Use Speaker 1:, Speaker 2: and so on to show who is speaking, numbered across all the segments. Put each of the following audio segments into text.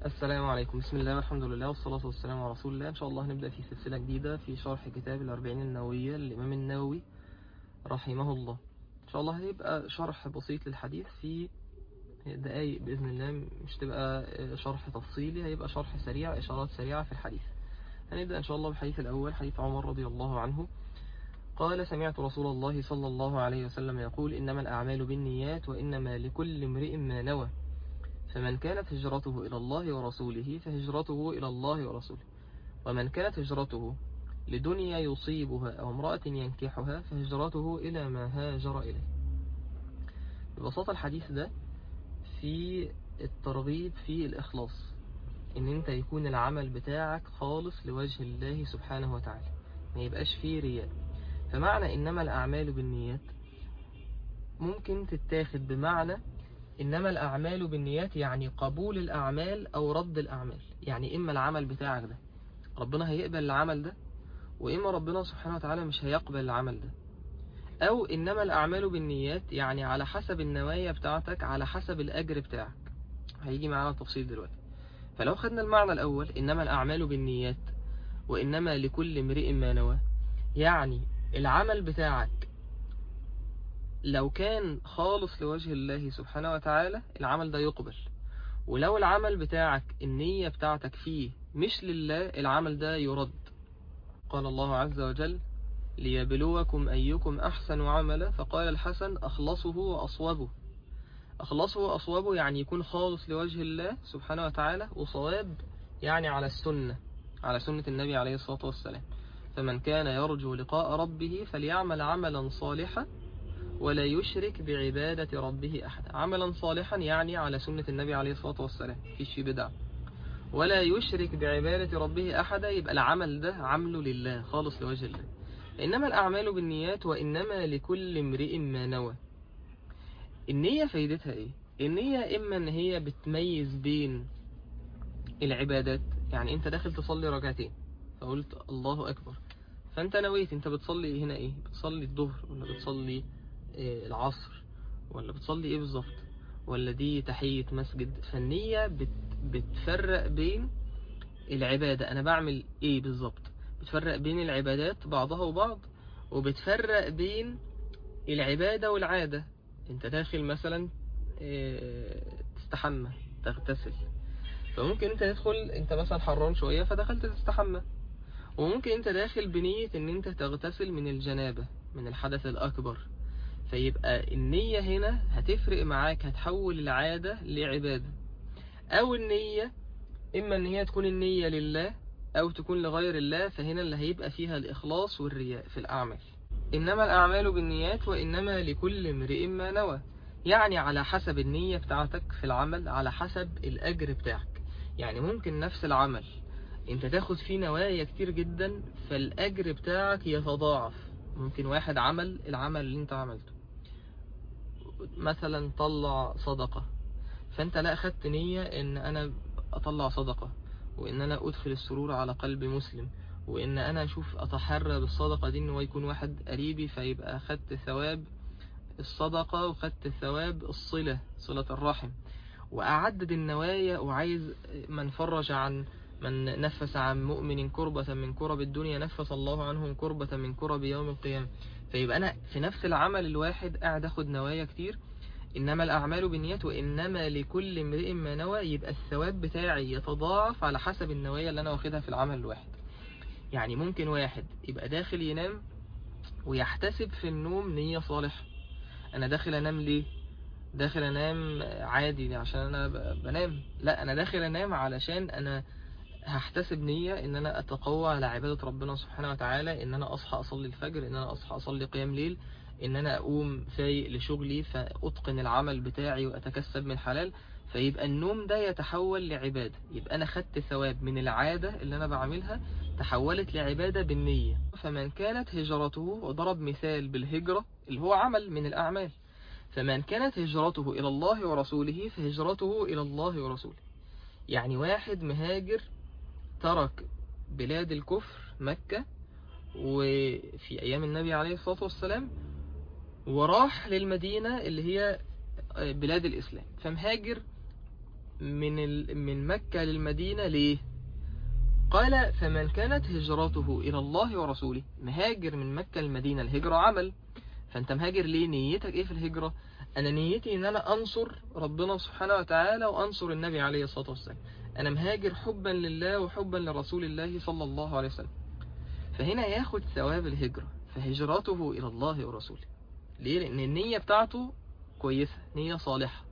Speaker 1: السلام عليكم بسم الله والحمد لله والصلاة والسلام على رسول الله إن شاء الله هنبدأ في سلسلة جديدة في شرح كتاب الأربعين النووية للإمام النووي رحمه الله إن شاء الله هيبقى شرح بسيط للحديث في دقايق بإذن الله مش تبقى شرح تفصيلي هيبقى شرح سريع إشارات سريعة في الحديث هنبدأ إن شاء الله بالحديث الأول حديث عمر رضي الله عنه قال سمعت رسول الله صلى الله عليه وسلم يقول إنما الأعمال بالنيات وإنما لكل امرئ ما نوى فمن كانت هجرته إلى الله ورسوله فهجرته إلى الله ورسوله ومن كانت هجرته لدنيا يصيبها أو امرأة ينكحها فهجرته إلى ما هاجر إليه ببساطة الحديث ده في الترغيب في الإخلاص إن أنت يكون العمل بتاعك خالص لوجه الله سبحانه وتعالى ما يبقاش فيه رياء فمعنى إنما الأعمال بالنيات ممكن تتاخد بمعنى إنما الأعمال بالنيات يعني قبول الأعمال أو رد الأعمال يعني إما العمل بتاعك ده ربنا هيقبل العمل ده وإما ربنا سبحانه وتعالى مش هيقبل العمل ده أو إنما الأعمال بالنيات يعني على حسب النوايا بتاعتك على حسب الأجر بتاعك هيجي معانا التفصيل دلوقتي فلو خدنا المعنى الأول إنما الأعمال بالنيات وإنما لكل امرئ ما نوى يعني العمل بتاعك لو كان خالص لوجه الله سبحانه وتعالى العمل ده يقبل ولو العمل بتاعك النية بتاعتك فيه مش لله العمل ده يرد قال الله عز وجل ليبلوكم أيكم أحسن عملا فقال الحسن أخلصه وأصوبه أخلصه وأصوبه يعني يكون خالص لوجه الله سبحانه وتعالى وصواب يعني على السنة على سنة النبي عليه الصلاة والسلام فمن كان يرجو لقاء ربه فليعمل عملا صالحا ولا يشرك بعبادة ربه أحدا عملا صالحا يعني على سنة النبي عليه الصلاة والسلام فيش في بدع ولا يشرك بعبادة ربه أحدا يبقى العمل ده عمله لله خالص لوجه الله إنما الأعمال بالنيات وإنما لكل امرئ ما نوى النية فايدتها إيه؟ النية إما إن هي بتميز بين العبادات يعني أنت داخل تصلي ركعتين فقلت الله أكبر فأنت نويت أنت بتصلي هنا إيه؟ بتصلي الظهر ولا بتصلي العصر ولا بتصلي ايه بالظبط ولا دي تحية مسجد فالنية بت بتفرق بين العبادة انا بعمل ايه بالظبط بتفرق بين العبادات بعضها وبعض وبتفرق بين العبادة والعادة انت داخل مثلا تستحمى تغتسل فممكن انت تدخل انت مثلا حران شوية فدخلت تستحمى وممكن انت داخل بنية ان انت تغتسل من الجنابة من الحدث الاكبر فيبقى النية هنا هتفرق معاك هتحول العادة لعبادة أو النية إما إن هي تكون النية لله أو تكون لغير الله فهنا اللي هيبقى فيها الإخلاص والرياء في الأعمال إنما الأعمال بالنيات وإنما لكل امرئ ما نوى يعني على حسب النية بتاعتك في العمل على حسب الأجر بتاعك يعني ممكن نفس العمل انت تاخد فيه نوايا كتير جدا فالأجر بتاعك يتضاعف ممكن واحد عمل العمل اللي انت عملته مثلا طلع صدقة فانت لا اخدت نية ان انا اطلع صدقة وان انا ادخل السرور على قلب مسلم وان انا اشوف اتحرى بالصدقة دي ان هو يكون واحد قريبي فيبقى اخدت ثواب الصدقة وخدت ثواب الصلة صلة الرحم واعدد النوايا وعايز من فرج عن من نفس عن مؤمن كربة من كرب الدنيا نفس الله عنهم كربة من كرب يوم القيامة فيبقى أنا في نفس العمل الواحد قاعد أخد نوايا كتير إنما الأعمال بالنيات وإنما لكل امرئ ما نوى يبقى الثواب بتاعي يتضاعف على حسب النوايا اللي أنا واخدها في العمل الواحد يعني ممكن واحد يبقى داخل ينام ويحتسب في النوم نية صالحة أنا داخل أنام ليه؟ داخل أنام عادي عشان أنا بنام لا أنا داخل أنام علشان أنا هحتسب نية ان انا اتقوى على عبادة ربنا سبحانه وتعالى ان انا اصحى اصلي الفجر ان انا اصحى اصلي قيام ليل ان انا اقوم فايق لشغلي فاتقن العمل بتاعي واتكسب من حلال فيبقى النوم ده يتحول لعبادة يبقى انا خدت ثواب من العادة اللي انا بعملها تحولت لعبادة بالنية فمن كانت هجرته وضرب مثال بالهجرة اللي هو عمل من الاعمال فمن كانت هجرته الى الله ورسوله فهجرته الى الله ورسوله يعني واحد مهاجر ترك بلاد الكفر مكة وفي أيام النبي عليه الصلاة والسلام وراح للمدينة اللي هي بلاد الإسلام فمهاجر من ال... من مكة للمدينة ليه قال فمن كانت هجرته إلى الله ورسوله مهاجر من مكة للمدينة الهجرة عمل فأنت مهاجر ليه نيتك إيه في الهجرة أنا نيتي إن أنا أنصر ربنا سبحانه وتعالى وأنصر النبي عليه الصلاة والسلام أنا مهاجر حبا لله وحبا لرسول الله صلى الله عليه وسلم فهنا ياخد ثواب الهجرة فهجرته إلى الله ورسوله ليه؟ لأن النية بتاعته كويسة نية صالحة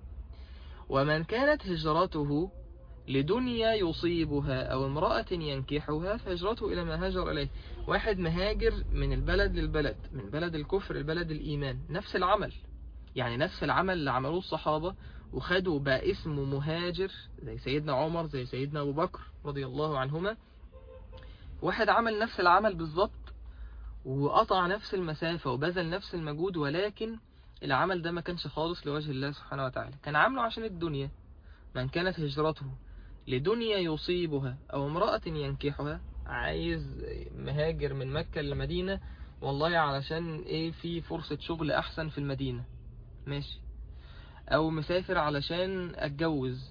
Speaker 1: ومن كانت هجرته لدنيا يصيبها أو امرأة ينكحها فهجرته إلى ما هاجر إليه واحد مهاجر من البلد للبلد من بلد الكفر لبلد الإيمان نفس العمل يعني نفس العمل اللي عملوه الصحابة وخدوا بقى اسمه مهاجر زي سيدنا عمر زي سيدنا أبو بكر رضي الله عنهما واحد عمل نفس العمل بالظبط وقطع نفس المسافة وبذل نفس المجهود ولكن العمل ده ما كانش خالص لوجه الله سبحانه وتعالى كان عامله عشان الدنيا من كانت هجرته لدنيا يصيبها أو امرأة ينكحها عايز مهاجر من مكة للمدينة والله علشان ايه في فرصة شغل أحسن في المدينة ماشي أو مسافر علشان أتجوز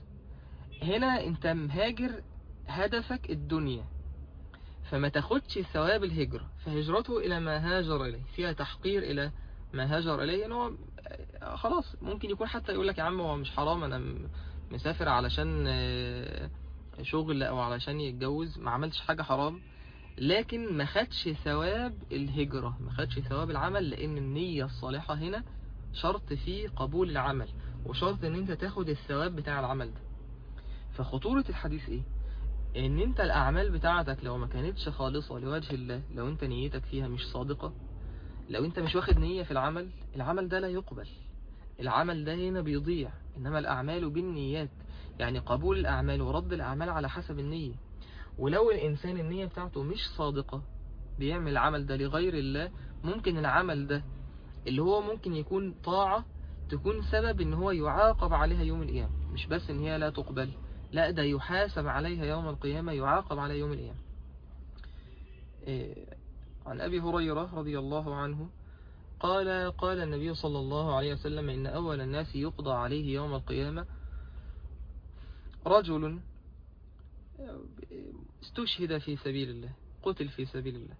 Speaker 1: هنا أنت مهاجر هدفك الدنيا فما تاخدش ثواب الهجرة فهجرته إلى ما هاجر إليه فيها تحقير إلى ما هاجر إليه إن هو خلاص ممكن يكون حتى يقول لك يا عم هو مش حرام أنا م- مسافر علشان آه، شغل أو علشان يتجوز ما عملتش حاجة حرام لكن ما خدش ثواب الهجرة ما خدش ثواب العمل لأن النية الصالحة هنا شرط في قبول العمل وشرط ان انت تاخد الثواب بتاع العمل ده فخطورة الحديث ايه ان انت الاعمال بتاعتك لو ما كانتش خالصة لوجه الله لو انت نيتك فيها مش صادقة لو انت مش واخد نية في العمل العمل ده لا يقبل العمل ده هنا بيضيع انما الاعمال بالنيات يعني قبول الاعمال ورد الاعمال على حسب النية ولو الانسان النية بتاعته مش صادقة بيعمل العمل ده لغير الله ممكن العمل ده اللي هو ممكن يكون طاعة تكون سبب ان هو يعاقب عليها يوم القيامة مش بس ان هي لا تقبل لا ده يحاسب عليها يوم القيامة يعاقب عليها يوم القيامة إيه، عن أبي هريرة رضي الله عنه قال قال النبي صلى الله عليه وسلم إن أول الناس يقضى عليه يوم القيامة رجل استشهد في سبيل الله قتل في سبيل الله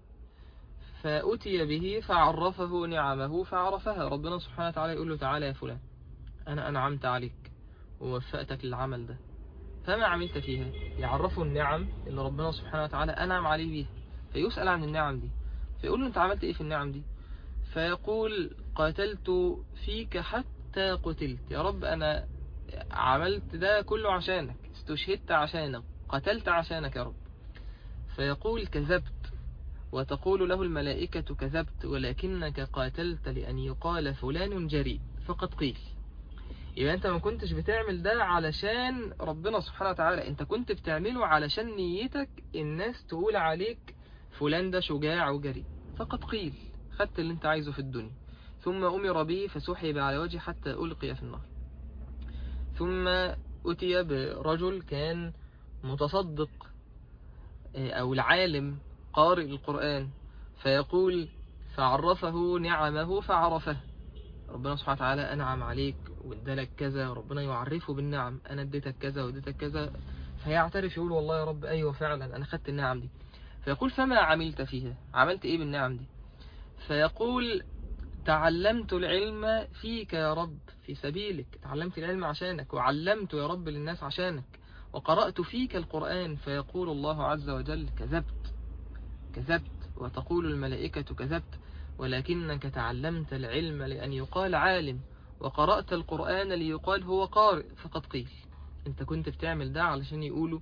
Speaker 1: فأتي به فعرفه نعمه فعرفها ربنا سبحانه وتعالى يقول له تعالى يا فلان أنا أنعمت عليك ووفقتك للعمل ده فما عملت فيها يعرفه النعم اللي ربنا سبحانه وتعالى أنعم عليه بيها فيسأل عن النعم دي فيقول له أنت عملت إيه في النعم دي فيقول قاتلت فيك حتى قتلت يا رب أنا عملت ده كله عشانك استشهدت عشانك قتلت عشانك يا رب فيقول كذبت وتقول له الملائكة كذبت ولكنك قاتلت لأن يقال فلان جريء فقد قيل يبقى انت ما كنتش بتعمل ده علشان ربنا سبحانه وتعالى انت كنت بتعمله علشان نيتك الناس تقول عليك فلان ده شجاع وجريء فقد قيل خدت اللي انت عايزه في الدنيا ثم أمر به فسحب على وجهه حتى ألقي في النار ثم أتي برجل كان متصدق أو العالم قارئ القرآن فيقول فعرفه نعمه فعرفه ربنا سبحانه وتعالى أنعم عليك وادالك كذا ربنا يعرفه بالنعم أنا اديتك كذا واديتك كذا فيعترف يقول والله يا رب أيوة فعلا أنا خدت النعم دي فيقول فما عملت فيها عملت إيه بالنعم دي فيقول تعلمت العلم فيك يا رب في سبيلك تعلمت العلم عشانك وعلمت يا رب للناس عشانك وقرأت فيك القرآن فيقول الله عز وجل كذبت كذبت وتقول الملائكة كذبت ولكنك تعلمت العلم لأن يقال عالم وقرأت القرآن ليقال هو قارئ فقد قيل انت كنت بتعمل ده علشان يقولوا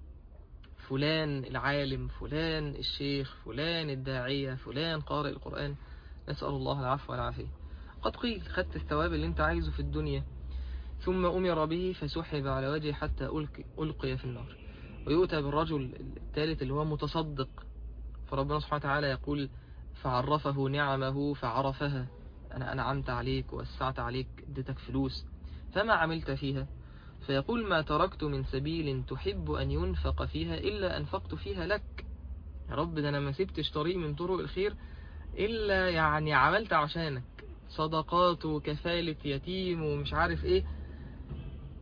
Speaker 1: فلان العالم فلان الشيخ فلان الداعية فلان قارئ القرآن نسأل الله العفو والعافية قد قيل خدت الثواب اللي انت عايزه في الدنيا ثم أمر به فسحب على وجهه حتى ألقي, ألقي في النار ويؤتى بالرجل الثالث اللي هو متصدق فربنا سبحانه وتعالى يقول فعرفه نعمه فعرفها أنا أنعمت عليك ووسعت عليك اديتك فلوس فما عملت فيها فيقول ما تركت من سبيل تحب أن ينفق فيها إلا أنفقت فيها لك يا رب ده أنا ما سبتش طريق من طرق الخير إلا يعني عملت عشانك صدقات وكفالة يتيم ومش عارف إيه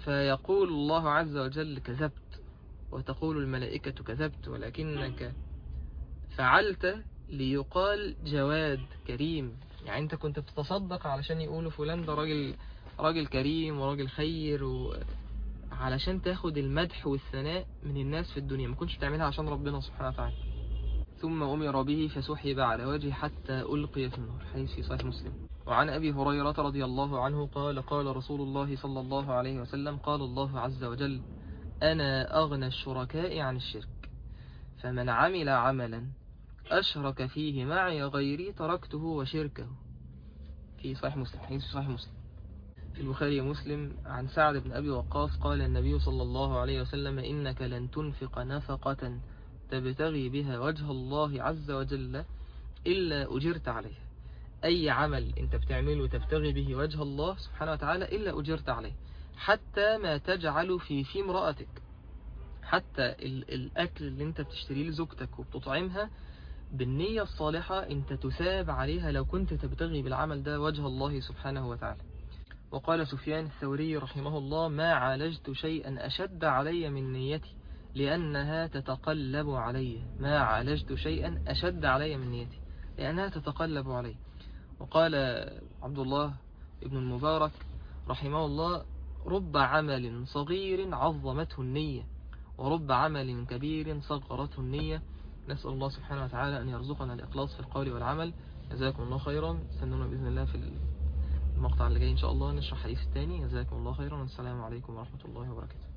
Speaker 1: فيقول الله عز وجل كذبت وتقول الملائكة كذبت ولكنك فعلت ليقال جواد كريم يعني انت كنت بتتصدق علشان يقولوا فلان ده راجل راجل كريم وراجل خير و... علشان تاخد المدح والثناء من الناس في الدنيا ما كنتش بتعملها عشان ربنا سبحانه وتعالى ثم أمر به فسحب على وجهه حتى ألقي في النار حديث في صحيح مسلم وعن أبي هريرة رضي الله عنه قال قال رسول الله صلى الله عليه وسلم قال الله عز وجل أنا أغنى الشركاء عن الشرك فمن عمل عملا أشرك فيه معي غيري تركته وشركه في صحيح مسلم حديث في صحيح مسلم في البخاري ومسلم عن سعد بن أبي وقاص قال النبي صلى الله عليه وسلم إنك لن تنفق نفقة تبتغي بها وجه الله عز وجل إلا أجرت عليه أي عمل أنت بتعمله تبتغي به وجه الله سبحانه وتعالى إلا أجرت عليه حتى ما تجعل في في امرأتك حتى ال- الأكل اللي أنت بتشتريه لزوجتك وبتطعمها بالنية الصالحة أنت تثاب عليها لو كنت تبتغي بالعمل ده وجه الله سبحانه وتعالى وقال سفيان الثوري رحمه الله ما عالجت شيئا أشد علي من نيتي لأنها تتقلب علي ما عالجت شيئا أشد علي من نيتي لأنها تتقلب علي وقال عبد الله ابن المبارك رحمه الله رب عمل صغير عظمته النية ورب عمل كبير صغرته النية نسأل الله سبحانه وتعالى أن يرزقنا الإخلاص في القول والعمل جزاكم الله خيرا استنونا بإذن الله في المقطع اللي جاي إن شاء الله نشرح الحديث الثاني جزاكم الله خيرا والسلام عليكم ورحمة الله وبركاته